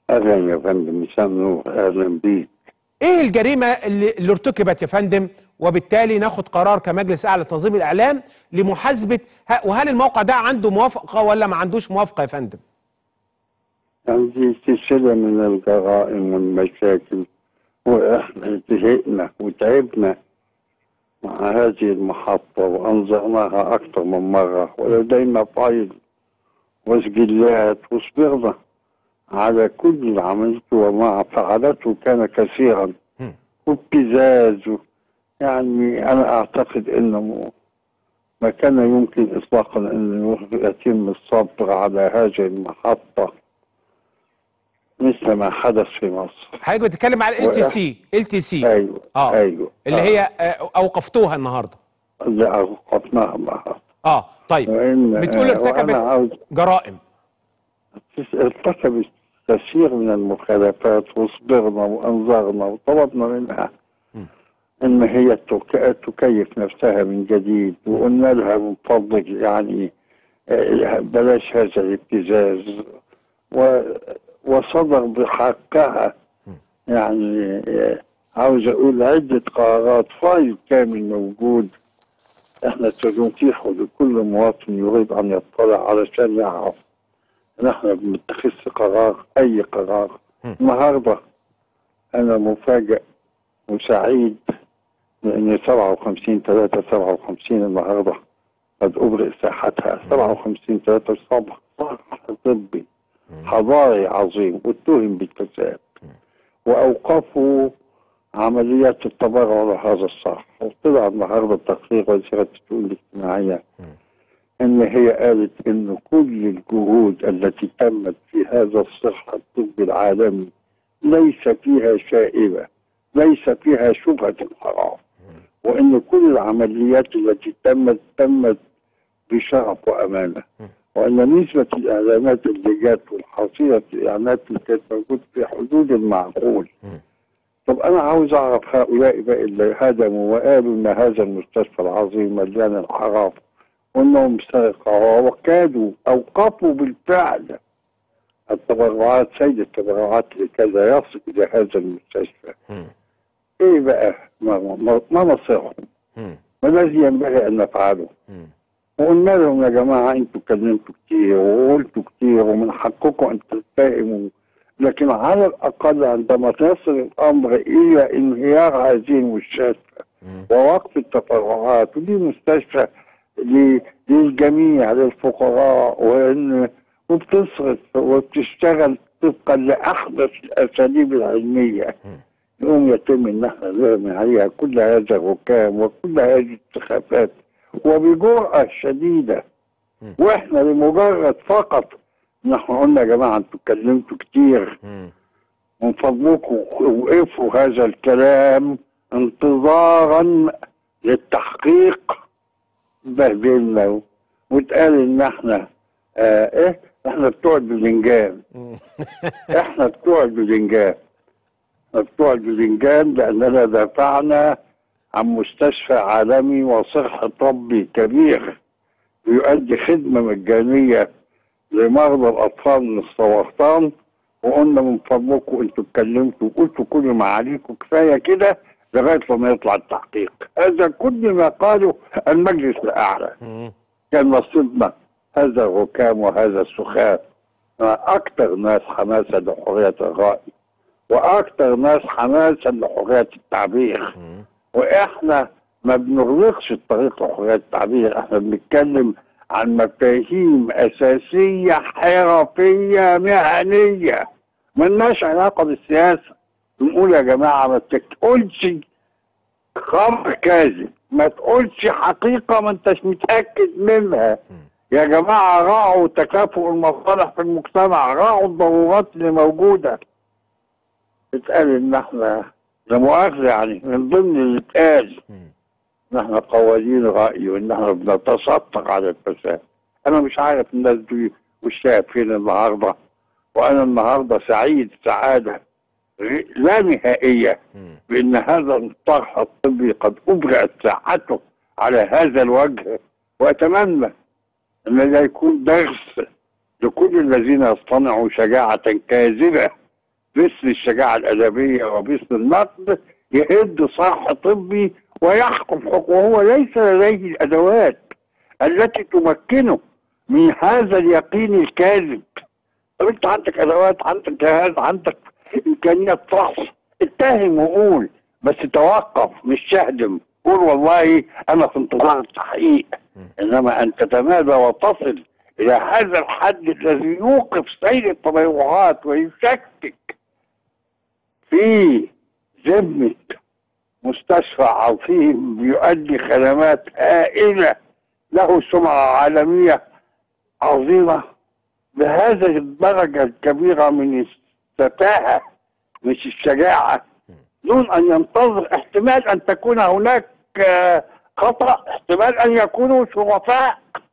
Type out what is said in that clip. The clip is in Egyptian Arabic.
اهلا يا فندم مساء النور اهلا بيك ايه الجريمه اللي, اللي ارتكبت يا فندم وبالتالي ناخد قرار كمجلس اعلى لتنظيم الاعلام لمحاسبه ه- وهل الموقع ده عنده موافقه ولا ما عندوش موافقه يا فندم عندي سلسلة من الجرائم والمشاكل واحنا زهقنا وتعبنا مع هذه المحطة وأنظرناها أكثر من مرة ولدينا فايل وسجلات وصبرنا على كل اللي عملته وما فعلته كان كثيرا مم. وابتزاز و- يعني أنا أعتقد أنه ما كان يمكن إطلاقا أن يتم الصبر على هذه المحطة مثل ما حدث في مصر حضرتك بتتكلم على ال تي سي ال تي سي أيوه اه أيوه اللي آه. هي آه، اوقفتوها النهارده اللي أوقفناها معها اه طيب وإن بتقول آه، ارتكبت- وأنا عاوز جرائم ارتكبت كثير من المخالفات وصبرنا وانظرنا وطلبنا منها م. ان هي تك- تكيف نفسها من جديد وقلنا لها من فضلك يعني آه، بلاش هذا الابتزاز و وصدر بحقها يعني آه، عاوز اقول عده قرارات فايل كامل موجود احنا سنتيحه لكل مواطن يريد ان يطلع علشان يعرف نحن بنتخذ قرار اي قرار م. النهارده انا مفاجئ وسعيد لان 57 3 57 النهارده قد ابرئ ساحتها 57 3 صبح صح طبي حضاري عظيم واتهم بالفساد واوقفوا عمليات التبرع لهذا الصرح وطلع النهارده تقرير وزيره الشؤون الاجتماعيه ان هي قالت ان كل الجهود التي تمت في هذا الصرح الطبي العالمي ليس فيها شائبه ليس فيها شبهه الحرام وان كل العمليات التي تمت تمت بشرف وامانه وان نسبه الاعلانات اللي جت والحصيله الاعلانات اللي كانت موجوده في حدود المعقول طب انا عاوز اعرف هؤلاء بقى اللي هدموا وقالوا ان هذا المستشفى العظيم مليان الحرام وانهم سرقوا وكادوا اوقفوا بالفعل التبرعات سيد التبرعات لكذا يصل الى هذا المستشفى مم. ايه بقى ما, ما, ما مصيرهم مم. ما الذي ينبغي ان نفعله مم. وقلنا لهم يا جماعه انتوا اتكلمتوا كتير وقلتوا كتير ومن حقكم ان تتفاهموا لكن على الاقل عندما يصل الامر الى انهيار هذه المستشفى مم. ووقف التفرعات ودي مستشفى ل- للجميع للفقراء وان وبتصرف وبتشتغل طبقا لاحدث الاساليب العلميه يقوم يتم ان احنا نرمي عليها كل هذا الركام وكل هذه السخافات وبجرأة شديدة مم. واحنا لمجرد فقط نحن قلنا يا جماعه انتوا اتكلمتوا كتير مم. من فضلكم وقفوا هذا الكلام انتظارا للتحقيق بهدلنا واتقال ان احنا آه ايه احنا بتوع البذنجان مم. احنا بتوع البذنجان احنا بتوع البذنجان لاننا دافعنا عن مستشفى عالمي وصحة طبي كبير بيؤدي خدمة مجانية لمرضى الأطفال من السرطان وقلنا من فضلكم انتوا اتكلمتوا وقلتوا كل ما عليكم كفاية كده لغاية لما يطلع التحقيق هذا كل ما قاله المجلس الأعلى مم. كان نصيبنا هذا الركام وهذا السخاف أكثر ناس حماسة لحرية الرأي وأكثر ناس حماسة لحرية التعبير مم. واحنا ما بنغلقش الطريق لحريه التعبير احنا بنتكلم عن مفاهيم اساسيه حرفيه مهنيه ملناش علاقه بالسياسه بنقول يا جماعه ما تقولش خبر كاذب ما تقولش حقيقه ما انتش متاكد منها يا جماعه راعوا تكافؤ المصالح في المجتمع راعوا الضرورات اللي موجوده اتقال ان احنا لا مؤاخذه يعني من ضمن اللي اتقال مم. ان احنا قوانين راي وان احنا بنتسطر على الفساد انا مش عارف الناس دي وشها فين النهارده وانا النهارده سعيد سعاده غ- لا نهائيه مم. بان هذا الطرح الطبي قد ابرئت ساحته على هذا الوجه واتمنى ان ده يكون درس لكل الذين يصطنعوا شجاعه كاذبه باسم الشجاعة الأدبية وباسم النقد يهد صح طبي ويحكم حكم وهو ليس لديه الأدوات التي تمكنه من هذا اليقين الكاذب طب انت عندك ادوات عندك جهاز عندك امكانيات فحص اتهم وقول بس توقف مش تهدم قول والله انا في انتظار التحقيق انما ان تتمادى وتصل الى هذا الحد الذي يوقف سير التطوعات ويشكك في ذمه مستشفى عظيم بيؤدي خدمات هائله له سمعه عالميه عظيمه بهذه الدرجه الكبيره من السفاهه مش الشجاعه دون ان ينتظر احتمال ان تكون هناك آه، خطا احتمال ان يكونوا شرفاء